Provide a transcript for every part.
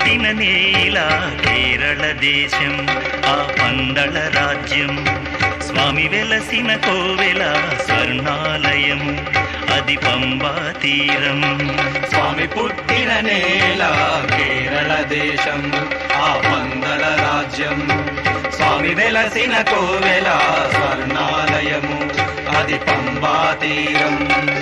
పుట్టిన నేల కేరళ దేశం ఆ పందళ రాజ్యం స్వామి వెలసిన కోవెల స్వర్ణాలయము అది పంబా తీరం స్వామి పుట్టిన నేల కేరళ దేశం ఆ పందల రాజ్యం స్వామి వెలసిన కోవెల స్వర్ణాలయము అది పంబా తీరం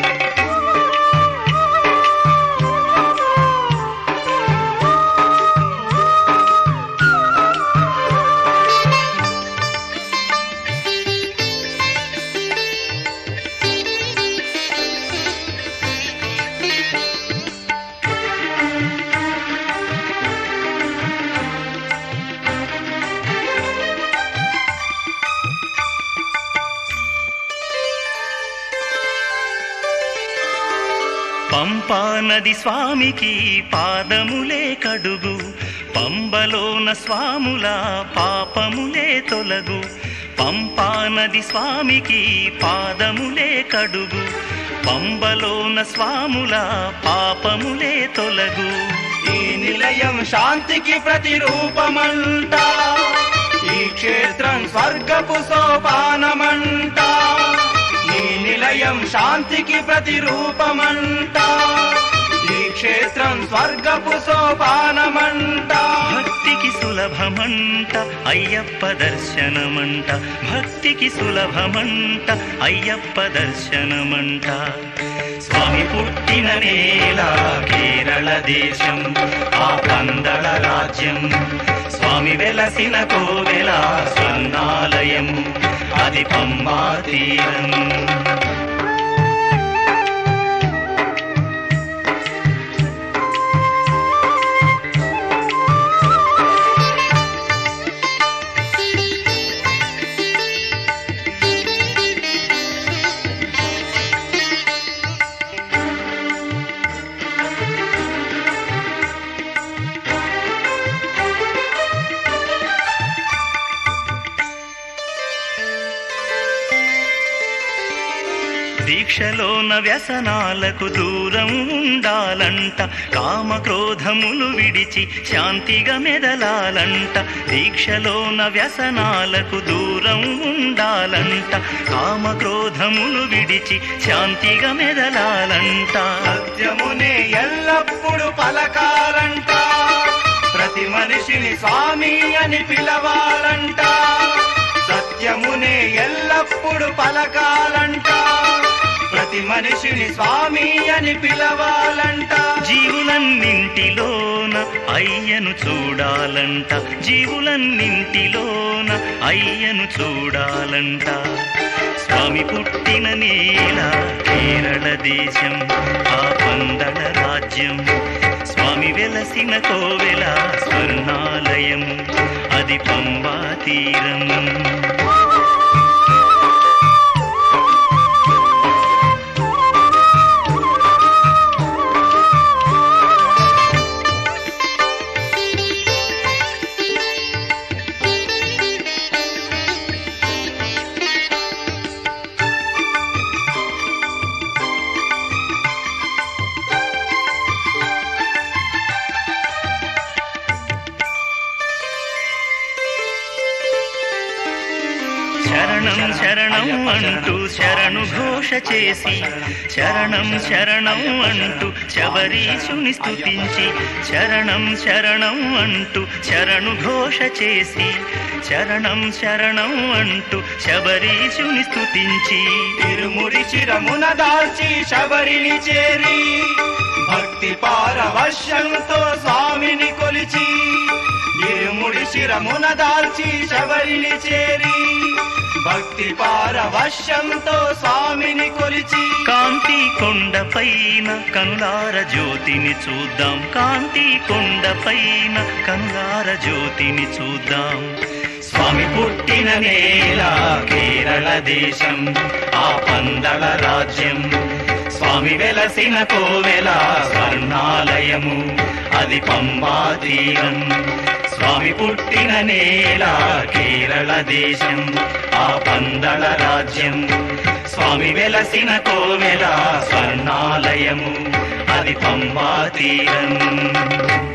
పంపా నది స్వామికి పాదములే కడుగు పంబలోన స్వాముల పాపములే తొలగు పంపా నది స్వామికి పాదములే కడుగు పంబలోన స్వాముల పాపములే తొలగు ఈ నిలయం శాంతికి ప్రతిరూపమంట ఈ క్షేత్రం స్వర్గపు సోపానమంట ఈ నిలయం శాంతికి ప్రతిరూపమంట ఈ క్షేత్రం స్వర్గపు సోపానమంట భక్తికి సులభమంట అయ్యప్ప దర్శనమంట భక్తికి సులభమంట అయ్యప్ప దర్శనమంట స్వామి పుట్టిన నేల కేరళ దేశం ఆ పందళ రాజ్యం స్వామి వెలసిన కోవెల స్వర్ణాలయం అది పంబా తీరం దీక్షలోన వ్యసనాలకు దూరం ఉండాలంట కామక్రోధములు విడిచి శాంతిగా మెదలాలంట దీక్షలోన వ్యసనాలకు దూరం ఉండాలంట కామక్రోధములు విడిచి శాంతిగా మెదలాలంట సత్యమునే ఎల్లప్పుడు పలకాలంట ప్రతి మనిషిని స్వామి అని పిలవాలంట సత్యమునే ఎల్లప్పుడు పలకాలంట ప్రతి మనిషిని స్వామి అని పిలవాలంట జీవులన్నింటిలోన అయ్యను చూడాలంట జీవులన్నింటిలోన అయ్యను చూడాలంట స్వామి పుట్టిన నేల కేరళ దేశం ఆ పందళ రాజ్యం స్వామి వెలసిన కోవెల స్వర్ణాలయం అది పంబా తీరం శరణం శరణం అంటూ శరణు ఘోష చేసి శరణం శరణం అంటూ శబరీషుని స్తుతించి శరణం శరణం అంటూ శరణు ఘోష చేసి శరణం శరణం అంటూ శబరీషుని స్తుతించి తిరుముడి చిరమున దాల్చి శబరిని చేరి భక్తి పారవశ్యంతో స్వామిని కొలిచి ఇరుముడి శిరమున దాల్చి శబరిని చేరి భక్తి పారవశ్యంతో స్వామిని కొలిచి కాంతి కొండ పైన కనులార జ్యోతిని చూద్దాం కాంతి కొండ పైన కనులార జ్యోతిని చూద్దాం స్వామి పుట్టిన నేల కేరళ దేశం ఆ పందళ రాజ్యం స్వామి వెలసిన కోవెల స్వర్ణాలయము అది పంబా తీరం స్వామి పుట్టిన నేల కేరళ దేశం ఆ పందళ రాజ్యం స్వామి వెలసిన కోవెల స్వర్ణాలయము అది పంబా తీరం